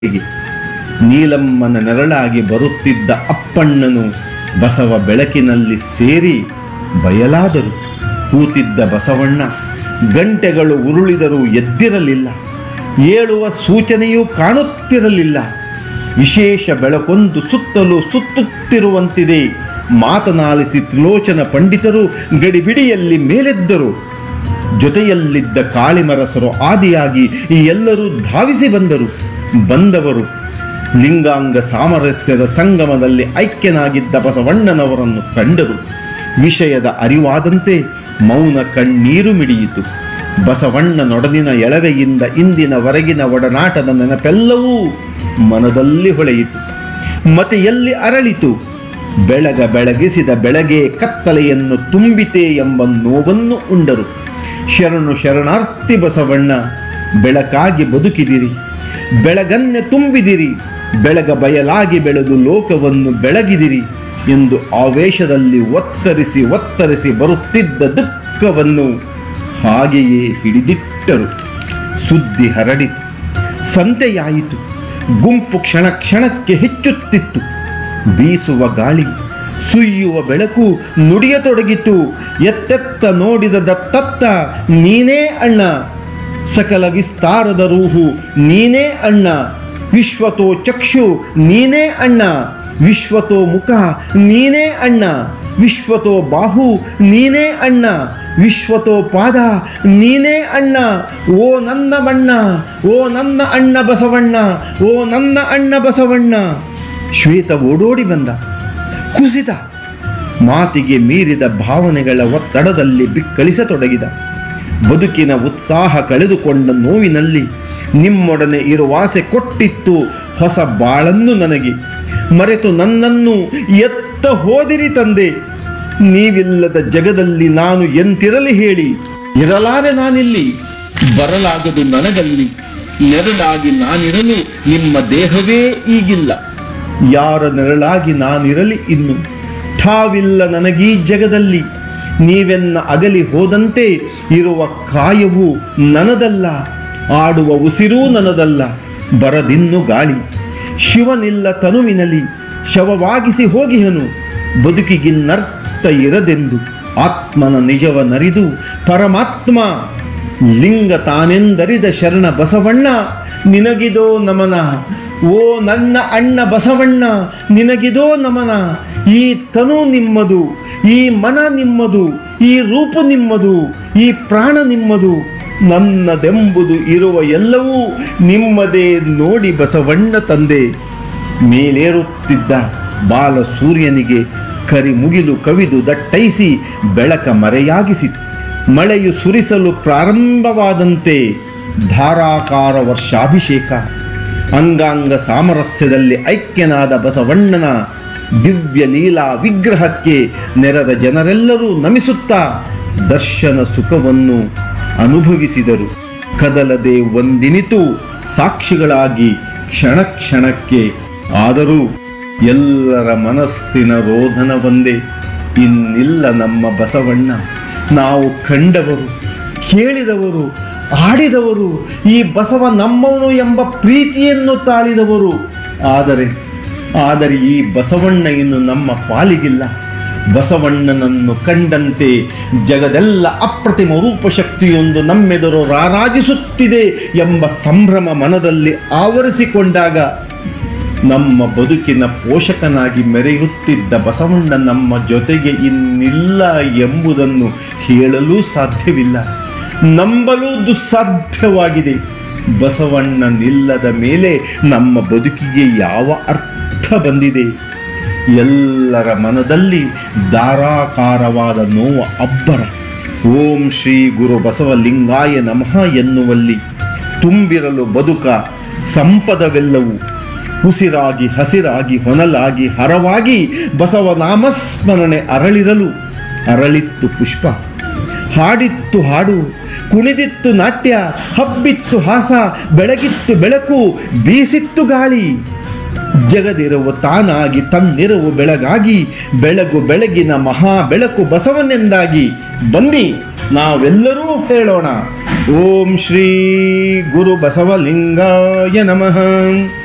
ಹೀಗೆ ನೀಲಮ್ಮನ ನೆರಳಾಗಿ ಬರುತ್ತಿದ್ದ ಅಪ್ಪಣ್ಣನು ಬಸವ ಬೆಳಕಿನಲ್ಲಿ ಸೇರಿ ಬಯಲಾದರು ಕೂತಿದ್ದ ಬಸವಣ್ಣ ಗಂಟೆಗಳು ಉರುಳಿದರೂ ಎದ್ದಿರಲಿಲ್ಲ ಏಳುವ ಸೂಚನೆಯೂ ಕಾಣುತ್ತಿರಲಿಲ್ಲ ವಿಶೇಷ ಬೆಳಕೊಂದು ಸುತ್ತಲೂ ಸುತ್ತುತ್ತಿರುವಂತಿದೆ ಮಾತನಾಲಿಸಿ ತ್ರಿಲೋಚನ ಪಂಡಿತರು ಗಡಿಬಿಡಿಯಲ್ಲಿ ಮೇಲೆದ್ದರು ಜೊತೆಯಲ್ಲಿದ್ದ ಕಾಳಿಮರಸರು ಆದಿಯಾಗಿ ಈ ಎಲ್ಲರೂ ಧಾವಿಸಿ ಬಂದರು ಬಂದವರು ಲಿಂಗಾಂಗ ಸಾಮರಸ್ಯದ ಸಂಗಮದಲ್ಲಿ ಐಕ್ಯನಾಗಿದ್ದ ಬಸವಣ್ಣನವರನ್ನು ಕಂಡರು ವಿಷಯದ ಅರಿವಾದಂತೆ ಮೌನ ಕಣ್ಣೀರು ಮಿಡಿಯಿತು ಬಸವಣ್ಣನೊಡನಿನ ಎಳವೆಯಿಂದ ಇಂದಿನವರೆಗಿನ ಒಡನಾಟದ ನೆನಪೆಲ್ಲವೂ ಮನದಲ್ಲಿ ಹೊಳೆಯಿತು ಮತೆಯಲ್ಲಿ ಅರಳಿತು ಬೆಳಗ ಬೆಳಗಿಸಿದ ಬೆಳಗ್ಗೆ ಕತ್ತಲೆಯನ್ನು ತುಂಬಿತೆ ಎಂಬ ನೋವನ್ನು ಉಂಡರು ಶರಣು ಶರಣಾರ್ಥಿ ಬಸವಣ್ಣ ಬೆಳಕಾಗಿ ಬದುಕಿದಿರಿ ಬೆಳಗನ್ನೆ ತುಂಬಿದಿರಿ ಬೆಳಗ ಬಯಲಾಗಿ ಬೆಳೆದು ಲೋಕವನ್ನು ಬೆಳಗಿದಿರಿ ಎಂದು ಆವೇಶದಲ್ಲಿ ಒತ್ತರಿಸಿ ಒತ್ತರಿಸಿ ಬರುತ್ತಿದ್ದ ದುಃಖವನ್ನು ಹಾಗೆಯೇ ಹಿಡಿದಿಟ್ಟರು ಸುದ್ದಿ ಹರಡಿತು ಸಂತೆಯಾಯಿತು ಗುಂಪು ಕ್ಷಣ ಕ್ಷಣಕ್ಕೆ ಹೆಚ್ಚುತ್ತಿತ್ತು ಬೀಸುವ ಗಾಳಿ ಸುಯ್ಯುವ ಬೆಳಕು ನುಡಿಯತೊಡಗಿತು ಎತ್ತೆತ್ತ ನೋಡಿದ ದತ್ತತ್ತ ನೀನೇ ಅಣ್ಣ ಸಕಲ ವಿಸ್ತಾರದ ರೂಹು ನೀನೇ ಅಣ್ಣ ವಿಶ್ವತೋ ಚಕ್ಷು ನೀನೇ ಅಣ್ಣ ವಿಶ್ವತೋ ಮುಖ ನೀನೇ ಅಣ್ಣ ವಿಶ್ವತೋ ಬಾಹು ನೀನೇ ಅಣ್ಣ ವಿಶ್ವತೋ ಪಾದ ನೀನೇ ಅಣ್ಣ ಓ ನನ್ನ ಬಣ್ಣ ಓ ನನ್ನ ಅಣ್ಣ ಬಸವಣ್ಣ ಓ ನನ್ನ ಅಣ್ಣ ಬಸವಣ್ಣ ಶ್ವೇತ ಓಡೋಡಿ ಬಂದ ಕುಸಿತ ಮಾತಿಗೆ ಮೀರಿದ ಭಾವನೆಗಳ ಒತ್ತಡದಲ್ಲಿ ಬಿಕ್ಕಳಿಸತೊಡಗಿದ ಬದುಕಿನ ಉತ್ಸಾಹ ಕಳೆದುಕೊಂಡ ನೋವಿನಲ್ಲಿ ನಿಮ್ಮೊಡನೆ ಇರುವಾಸೆ ಕೊಟ್ಟಿತ್ತು ಹೊಸ ಬಾಳನ್ನು ನನಗೆ ಮರೆತು ನನ್ನನ್ನು ಎತ್ತ ಹೋದಿರಿ ತಂದೆ ನೀವಿಲ್ಲದ ಜಗದಲ್ಲಿ ನಾನು ಎಂತಿರಲಿ ಹೇಳಿ ಇರಲಾರೆ ನಾನಿಲ್ಲಿ ಬರಲಾಗದು ನನಗಲ್ಲಿ ನೆರಳಾಗಿ ನಾನಿರಲು ನಿಮ್ಮ ದೇಹವೇ ಈಗಿಲ್ಲ ಯಾರ ನೆರಳಾಗಿ ನಾನಿರಲಿ ಇನ್ನು ಠಾವಿಲ್ಲ ನನಗೀ ಜಗದಲ್ಲಿ ನೀವೆನ್ನ ಅಗಲಿ ಹೋದಂತೆ ಇರುವ ಕಾಯವು ನನದಲ್ಲ ಆಡುವ ಉಸಿರೂ ನನದಲ್ಲ ಬರದಿನ್ನು ಗಾಳಿ ಶಿವನಿಲ್ಲ ತನುವಿನಲಿ ಶವವಾಗಿಸಿ ಹೋಗಿಹನು ಬದುಕಿಗಿನ್ನರ್ಥ ಇರದೆಂದು ಆತ್ಮನ ನಿಜವ ನರಿದು ಪರಮಾತ್ಮ ಲಿಂಗ ತಾನೆಂದರಿದ ಶರಣ ಬಸವಣ್ಣ ನಿನಗಿದೋ ನಮನ ಓ ನನ್ನ ಅಣ್ಣ ಬಸವಣ್ಣ ನಿನಗಿದೋ ನಮನ ಈ ತನು ನಿಮ್ಮದು ಈ ಮನ ನಿಮ್ಮದು ಈ ರೂಪು ನಿಮ್ಮದು ಈ ಪ್ರಾಣ ನಿಮ್ಮದು ನನ್ನದೆಂಬುದು ಇರುವ ಎಲ್ಲವೂ ನಿಮ್ಮದೇ ನೋಡಿ ಬಸವಣ್ಣ ತಂದೆ ಮೇಲೇರುತ್ತಿದ್ದ ಬಾಲ ಸೂರ್ಯನಿಗೆ ಕರಿ ಮುಗಿಲು ಕವಿದು ದಟ್ಟೈಸಿ ಬೆಳಕ ಮರೆಯಾಗಿಸಿತು ಮಳೆಯು ಸುರಿಸಲು ಪ್ರಾರಂಭವಾದಂತೆ ಧಾರಾಕಾರ ವರ್ಷಾಭಿಷೇಕ ಅಂಗಾಂಗ ಸಾಮರಸ್ಯದಲ್ಲಿ ಐಕ್ಯನಾದ ಬಸವಣ್ಣನ ದಿವ್ಯ ಲೀಲಾ ವಿಗ್ರಹಕ್ಕೆ ನೆರೆದ ಜನರೆಲ್ಲರೂ ನಮಿಸುತ್ತಾ ದರ್ಶನ ಸುಖವನ್ನು ಅನುಭವಿಸಿದರು ಕದಲದೆ ಒಂದಿನಿತು ಸಾಕ್ಷಿಗಳಾಗಿ ಕ್ಷಣ ಕ್ಷಣಕ್ಕೆ ಆದರೂ ಎಲ್ಲರ ಮನಸ್ಸಿನ ರೋಧನ ಒಂದೇ ಇನ್ನಿಲ್ಲ ನಮ್ಮ ಬಸವಣ್ಣ ನಾವು ಕಂಡವರು ಕೇಳಿದವರು ಆಡಿದವರು ಈ ಬಸವ ನಮ್ಮವನು ಎಂಬ ಪ್ರೀತಿಯನ್ನು ತಾಳಿದವರು ಆದರೆ ಆದರೆ ಈ ಬಸವಣ್ಣ ಇನ್ನು ನಮ್ಮ ಪಾಲಿಗಿಲ್ಲ ಬಸವಣ್ಣನನ್ನು ಕಂಡಂತೆ ಜಗದೆಲ್ಲ ಅಪ್ರತಿಮ ರೂಪಶಕ್ತಿಯೊಂದು ನಮ್ಮೆದುರು ರಾರಾಜಿಸುತ್ತಿದೆ ಎಂಬ ಸಂಭ್ರಮ ಮನದಲ್ಲಿ ಆವರಿಸಿಕೊಂಡಾಗ ನಮ್ಮ ಬದುಕಿನ ಪೋಷಕನಾಗಿ ಮೆರೆಯುತ್ತಿದ್ದ ಬಸವಣ್ಣ ನಮ್ಮ ಜೊತೆಗೆ ಇನ್ನಿಲ್ಲ ಎಂಬುದನ್ನು ಹೇಳಲೂ ಸಾಧ್ಯವಿಲ್ಲ ನಂಬಲು ದುಸ್ಸಾಧ್ಯವಾಗಿದೆ ಬಸವಣ್ಣ ನಿಲ್ಲದ ಮೇಲೆ ನಮ್ಮ ಬದುಕಿಗೆ ಯಾವ ಅರ್ಥ ಬಂದಿದೆ ಎಲ್ಲರ ಮನದಲ್ಲಿ ಧಾರಾಕಾರವಾದ ನೋವ ಅಬ್ಬರ ಓಂ ಶ್ರೀ ಗುರು ಬಸವಲಿಂಗಾಯ ನಮಃ ಎನ್ನುವಲ್ಲಿ ತುಂಬಿರಲು ಬದುಕ ಸಂಪದವೆಲ್ಲವೂ ಉಸಿರಾಗಿ ಹಸಿರಾಗಿ ಹೊನಲಾಗಿ ಹರವಾಗಿ ಬಸವ ನಾಮಸ್ಮರಣೆ ಅರಳಿರಲು ಅರಳಿತ್ತು ಪುಷ್ಪ ಹಾಡಿತ್ತು ಹಾಡು ಕುಣಿದಿತ್ತು ನಾಟ್ಯ ಹಬ್ಬಿತ್ತು ಹಾಸ ಬೆಳಗಿತ್ತು ಬೆಳಕು ಬೀಸಿತ್ತು ಗಾಳಿ ಜಗದಿರುವ ತಾನಾಗಿ ತನ್ನಿರವು ಬೆಳಗಾಗಿ ಬೆಳಗು ಬೆಳಗಿನ ಮಹಾ ಬೆಳಕು ಬಸವನೆಂದಾಗಿ ಬನ್ನಿ ನಾವೆಲ್ಲರೂ ಹೇಳೋಣ ಓಂ ಶ್ರೀ ಗುರು ಬಸವಲಿಂಗಾಯ ನಮಃ